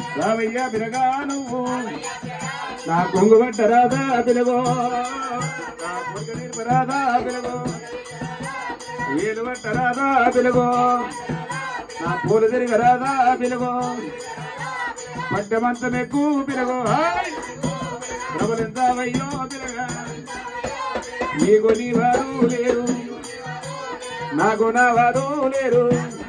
రామయ్య పిలగా నువ్వు నా కొంగు పట్ట రాదా పిలగో నా కొంగు నేర్ప రాదా పిలగో ఏలు పట్ట రాదా పిలగో నా పూలు తిరిగి రాదా పిలగో పట్టమంతం ఎక్కువ పిలగో హాయ్! ప్రభులెంతావయ్యో పిలగా నీకు నీ వారు లేరు నాకు నా వారు లేరు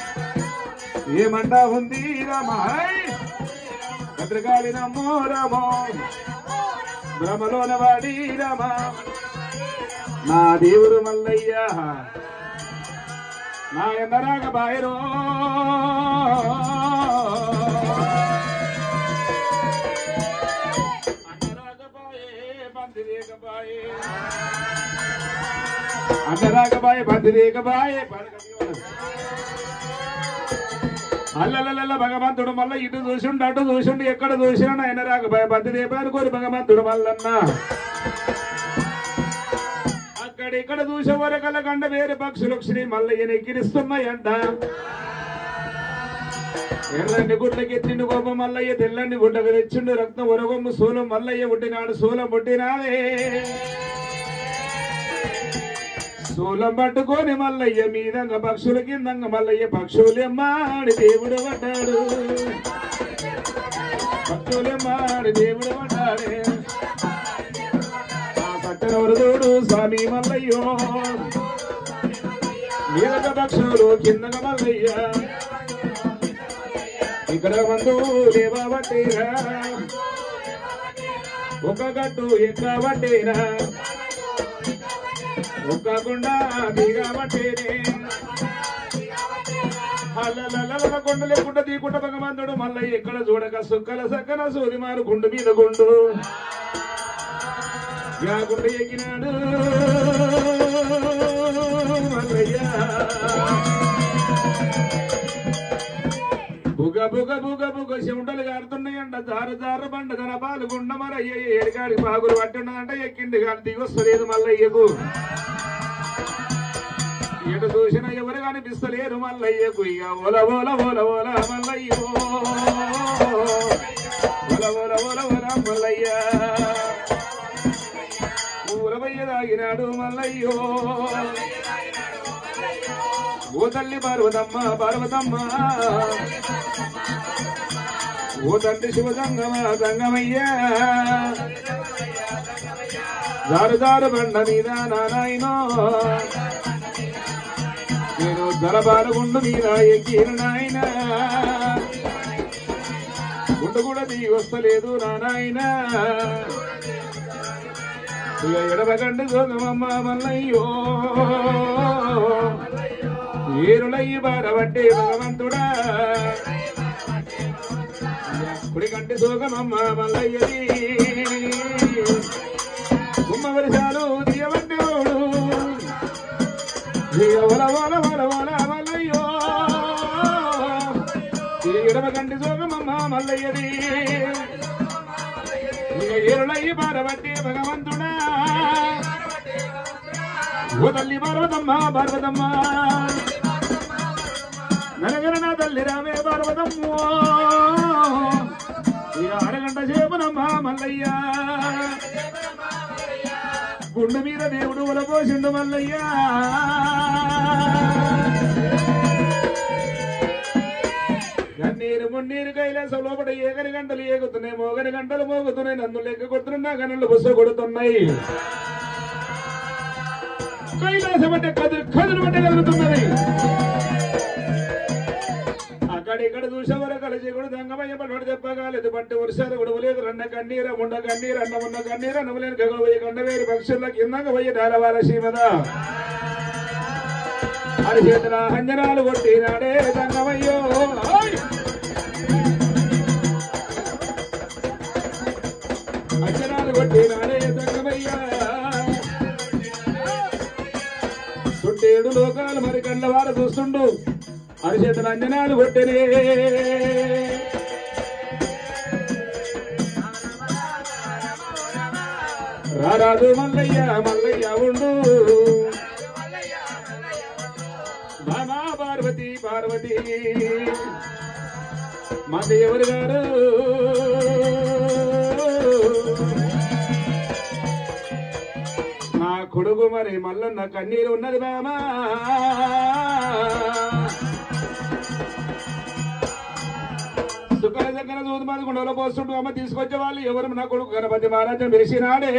ఏమంటా ఉంది రామా భద్రకాళి నమ్మో రామో భ్రమలోన వాడి రామ నా దేవుడు మల్లయ్య నా ఎన్నరాగ బాయరో అన్నరాగబాయే బందిరేగబాయే అల్లలల్ల భగవంతుడు మళ్ళీ ఇటు చూసిండు అటు చూసిండు ఎక్కడ చూసినా ఆయన రాకబాయ బందిరేపారు కోరి భగవంతుడు మల్లన్న అక్కడ ఇక్కడ చూసే వరకల గండ వేరే పక్షులు శ్రీ మల్లయ్యని ఎక్కిరిస్తున్నాయంట ఎర్రని గుడ్లకి ఎత్తిండు కోపం మల్లయ్య తెల్లని గుడ్డకు తెచ్చిండు రక్తం ఒరగొమ్ము సూలం మల్లయ్య పుట్టినాడు సూలం పుట్టినాదే శూలం పట్టుకొని మల్లయ్య మీదంగ పక్షుల కిందంగ మల్లయ్య పక్షులెమ్మాడి దేవుడు పడ్డాడు పక్షులెమ్మాడి దేవుడు పడ్డాడే ఆ పట్టణ వరదోడు స్వామి మల్లయ్యో మీదక పక్షులు కిందక మల్లయ్య ఇక్కడ మందు లేవా పట్టేరా ఒక గట్టు ఎక్కబట్టేరా ఒక్కకుండా దిగబట్టేనే అల్లలల్ల కొండ లేకుండా తీకుండా భగవంతుడు మళ్ళీ ఎక్కడ చూడక సుక్కల సక్కన సూది మారు గుండు మీద గుండు యా గుండు ఎక్కినాడు మల్లయ్య బుగ బుగ బుగ బుగ చెమటలు కారుతున్నాయంట జారు జారు బండ తన పాలు గుండ మరయ్య ఏడికాడికి బాగులు పట్టున్నదంట ఎక్కింది కానీ దిగొస్తలేదు మల్లయ్యకు ఎటు చూసినా ఎవరు కనిపిస్తలేరు మల్లయ్యకు ఇక ఓల ఓల ఓల ఓల మల్లయ్యో ఓల ఓల ఓల ఓల మల్లయ్య ఊరవయ్య తాగినాడు మల్లయ్యో ఓ తల్లి పార్వతమ్మ పార్వతమ్మ ఓ తండ్రి శివసంగమ సంగమయ్యా దారు దారు బండ మీద నానాయనో నేను దళబాలగుండు మీద ఎక్కిన నాయన గుండు కూడా దిగి వస్తలేదు నానాయన ఇక ఎడమగండి సోగమమ్మ మల్లయ్యో ఏరులయ్యి బారబట్టే భగవంతుడా కుడి కంటి సోగమమ్మ మల్లయ్యది గుమ్మ వరిసాలు దియబట్టేవాడు ఒల ఒల ఒల ఒల మల్లయ్యో ఎడమ కంటి సోగమమ్మ మల్లయ్యది ఇక ఏరులయ్యి బారబట్టే భగవంతుడా ఓ తల్లి పార్వతమ్మ పార్వతమ్మ ననగన నా తల్లి రామే పార్వతమ్మ ఇక అరగంట సేపునమ్మ మల్లయ్య గుండు మీద దేవుడు ఉలపోసిండు మల్లయ్య కన్నీరు మున్నీరు కైలాసం లోపల ఏగని గంటలు ఏగుతున్నాయి మోగని గంటలు మోగుతున్నాయి నన్ను లెక్క కొడుతున్నా గనులు బుస్స కొడుతున్నాయి కైలాసం అంటే కదులు కదులు అంటే కదులుతున్నది అక్కడ ఇక్కడ చూసేవారు కలిసి కూడా దంగమయ్య పడు చెప్పగాలేదు పట్టి వర్షాలు ఉడవలేదు రన్న కన్నీర ముండ కన్నీరు అన్న ఉన్న కన్నీర నవ్వలేని గగలు పోయి కండవేరు పక్షుల కిందంగా పోయి డాలవాల సీమద అది చేతుల హంజనాలు కొట్టినాడే దంగమయ్యో ఆయ్! హంజనాలు కొట్టినాడే దంగమయ్య చుట్టేడు లోకాలు మరి కళ్ళ వారు చూస్తుండు అరిచేతుల అంజనాలు కొట్టెనే రారాదు మల్లయ్య మల్లయ్య ఉండు బామా పార్వతి పార్వతి మా దేవుడు గారు మరి మల్లన్న కన్నీరు ఉన్నది బామా సుఖన దగ్గర దూది మాది గుండెలో పోస్తుంటూ అమ్మ తీసుకొచ్చే వాళ్ళు ఎవరు నా కొడుకు గణపతి మహారాజం మెరిసినాడే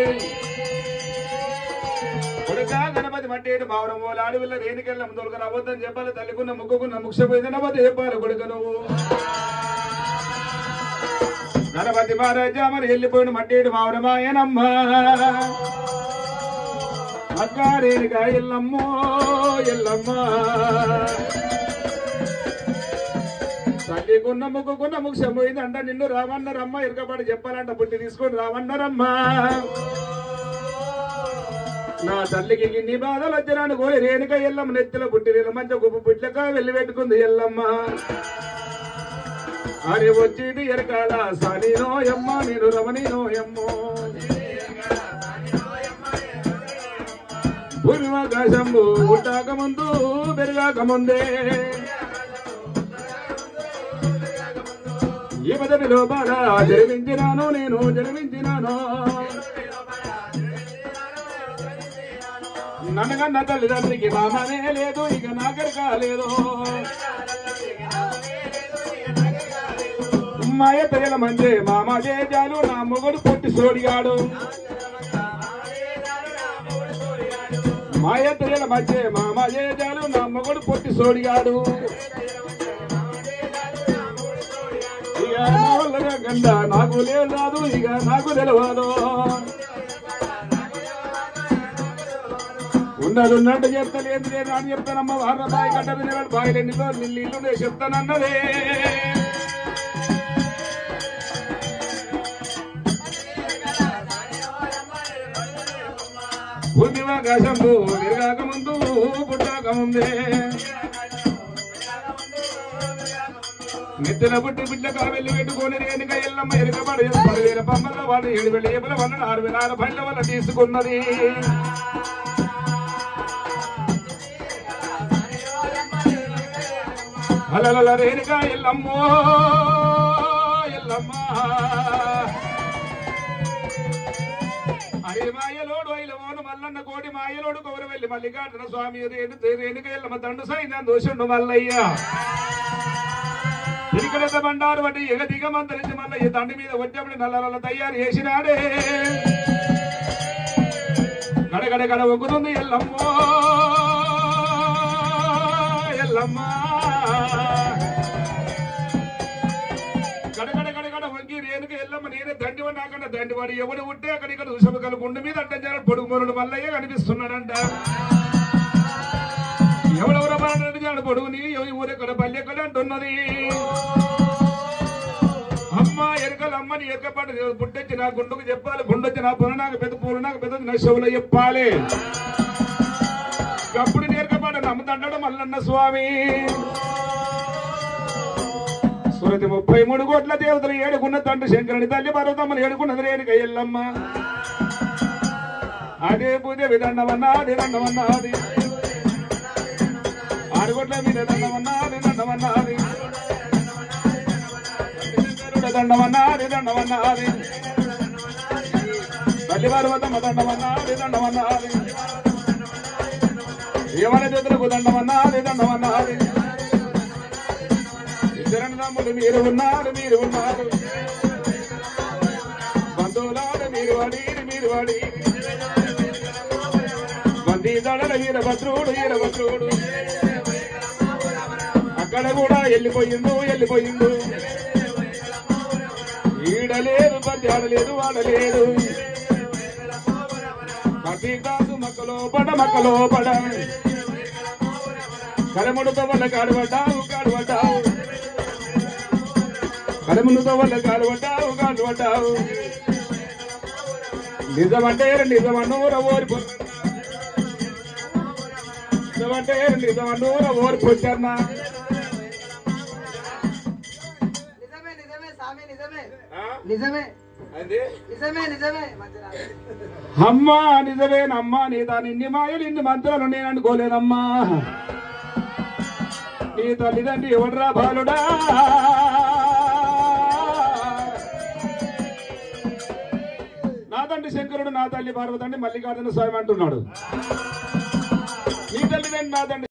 కొడుక గణపతి మట్టేడు మావరం పోలు అడవిలో రేణుకెళ్ళ దొరకని అబద్ధం చెప్పాలి తల్లికున్న ముక్కుకున్న ముక్షపోయిందని అబద్ధం చెప్పాలి కొడుక నువ్వు గణపతి మహారాజా మరి వెళ్ళిపోయిన మట్టేడు మావరమాయనమ్మ అక్క రేణుక ఎల్లమ్మో ఎల్లమ్మ తల్లికున్న ముక్కుకున్న ముక్షం పోయిందంట నిన్ను రామన్నరమ్మ ఇరకబడి చెప్పాలంట పుట్టి తీసుకొని రామన్నరమ్మ నా తల్లికి ఇన్ని బాధలు వచ్చినాను కోరి రేణుక ఎల్లమ్మ నెత్తిలో పుట్టి నీళ్ళ మంచి గుప్పు పుట్లక వెళ్ళి పెట్టుకుంది ఎల్లమ్మ అని వచ్చింది ఎరకాల సనినో ఎమ్మ నేను రమణినో ఎమ్మో భూమివాకాశంబు పుట్టాక ముందు పెరిగాక ముందే ఈ పదవి లోపల జన్మించినాను నేను జన్మించినాను నన్నగన్న తల్లిదండ్రికి మామనే లేదు ఇక నాకరి కాలేదు మాయ తెగల మందే మామ చేజాలు నా మొగడు పొట్టి సోడిగాడు మాయ తెగల మధ్య మామ చేజాలు నా మొగడు పొట్టి సోడిగాడు ఇక నా వల్లగా గండ నాకు లేదు ఇక నాకు తెలియదు ఉన్నది ఉన్నట్టు చెప్తలేదు నేను అని చెప్తానమ్మ వార బాయి కట్ట వినవాడు బాయిలు ఎన్నిలో నిల్లు ఇల్లు నేను చెప్తానన్నదే భూమివాకాశంబు తిరగాక ముందు పుట్టాక ముందే నెత్తిన పుట్టి బిడ్డ కావెల్లి పెట్టుకొని రేణుక ఎల్లమ్మ ఎరుకబడి పదివేల పమ్మల వాడు ఏడు వేల ఏపుల వల్ల ఆరు వేల ఆరు పళ్ళ వల్ల తీసుకున్నది అలల రేణుక ఎల్లమ్మో ఎల్లమ్మ అరే మాయలోడు ఐలవోను మల్లన్న కోడి మాయలోడు కౌరు వెళ్ళి మల్లికార్జున స్వామి రేణు రేణుక ఎల్లమ్మ దండు సైన్యం దోషుండు మల్లయ్య ఇరికడత బండారు బట్టి ఎగ దిగమంతరించి మల్లయ్య దండి మీద వచ్చేప్పుడు నల్లల తయారు చేసినాడే గడగడ గడ ఒగ్గుతుంది ఎల్లమ్మో ఎల్లమ్మ గడగడ గడగడ వంగి రేణుక ఎల్లమ్మ నేనే దండి నాకన్నా దండి వాడు ఎవడు ఉంటే అక్కడ ఇక్కడ చూసాము కల గుండు మీద అడ్డం చేయాలి పొడుగు మొరుడు మల్లయ్య కనిపిస్తున్నాడంట ఎవడెవరో మాట్లాడి పొడుగు నీ ఎవరి ఊరెక్కడ పల్లెక్కడ అంటున్నది అమ్మ ఎరకలు అమ్మని ఎరకపాటు పుట్టొచ్చి నా గుండుకు చెప్పాలి గుండొచ్చి నా పొల నాకు పెద్ద పూలు నాకు పెద్ద నా చెవులో చెప్పాలి అప్పుడు నేర్కపాటు నమ్ముతంటాడు మల్లన్న స్వామి సురతి ముప్పై మూడు కోట్ల దేవతలు ఏడుకున్న తండ్రి శంకరుని తల్లి పర్వతమ్మలు ఏడుకున్నది రేణుక ఎల్లమ్మ అదే పూజ విదండమన్నది దండమన్నది ఆరు కోట్ల మీద దండమన్నది దండమన్నది శంకరుడు దండమన్నది దండమన్నది తల్లి పర్వతమ్మ దండమన్నది దండమన్నది ఏమన చేతులకు దండమన్నది దండమన్నది ఇద్దరు తమ్ముడు మీరు ఉన్నారు మీరు ఉన్నారు బంధువులాడు మీరు వాడి మీరు వాడి బందీ దడల ఈరభద్రుడు ఈరభద్రుడు అక్కడ కూడా వెళ్ళిపోయిండు వెళ్ళిపోయిండు ఈడలేదు బంది ఆడలేదు వాడలేదు ప్రతి కాదు మక్కలో పడ మక్కలో పడ కలముడుతో వల్ల కాడుపడ్డావు కాడుపడ్డావు కలముడుతో వల్ల కాడుపడ్డావు కాడుపడ్డావు నిజమంటే నిజమన్నూర ఓరి నిజమంటే నిజమన్నూర ఓరి పొచ్చన్నా నిజమే నిజమే స్వామి నిజమే నిజమే అదే నిజమే నిజమే మంచిగా అమ్మా నిజమేనమ్మా నీ దాని ఇన్ని మాయలు ఇన్ని మంత్రాలు నేను అనుకోలేనమ్మా నీ తల్లిదండ్రి ఎవడరా బాలుడా నా తండ్రి శంకరుడు నా తల్లి పార్వతండి మల్లికార్జున స్వామి అంటున్నాడు నీ తల్లి నా తండ్రి